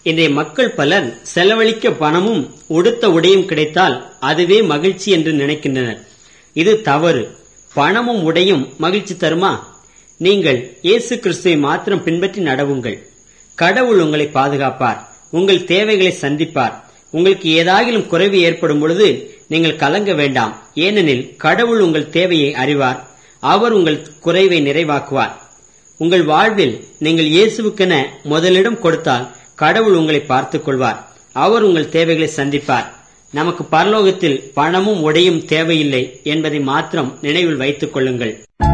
இன்றைய மக்கள் பலர் செலவழிக்க பணமும் உடுத்த உடையும் கிடைத்தால் அதுவே மகிழ்ச்சி என்று நினைக்கின்றனர் இது தவறு பணமும் உடையும் மகிழ்ச்சி தருமா நீங்கள் இயேசு கிறிஸ்துவை மாத்திரம் பின்பற்றி நடவுங்கள் கடவுள் உங்களை பாதுகாப்பார் உங்கள் தேவைகளை சந்திப்பார் உங்களுக்கு ஏதாகிலும் குறைவு ஏற்படும் பொழுது நீங்கள் கலங்க வேண்டாம் ஏனெனில் கடவுள் உங்கள் தேவையை அறிவார் அவர் உங்கள் குறைவை நிறைவாக்குவார் உங்கள் வாழ்வில் நீங்கள் இயேசுவுக்கென முதலிடம் கொடுத்தால் கடவுள் உங்களை பார்த்துக் கொள்வார் அவர் உங்கள் தேவைகளை சந்திப்பார் நமக்கு பரலோகத்தில் பணமும் உடையும் தேவையில்லை என்பதை மாத்திரம் நினைவில் வைத்துக் கொள்ளுங்கள்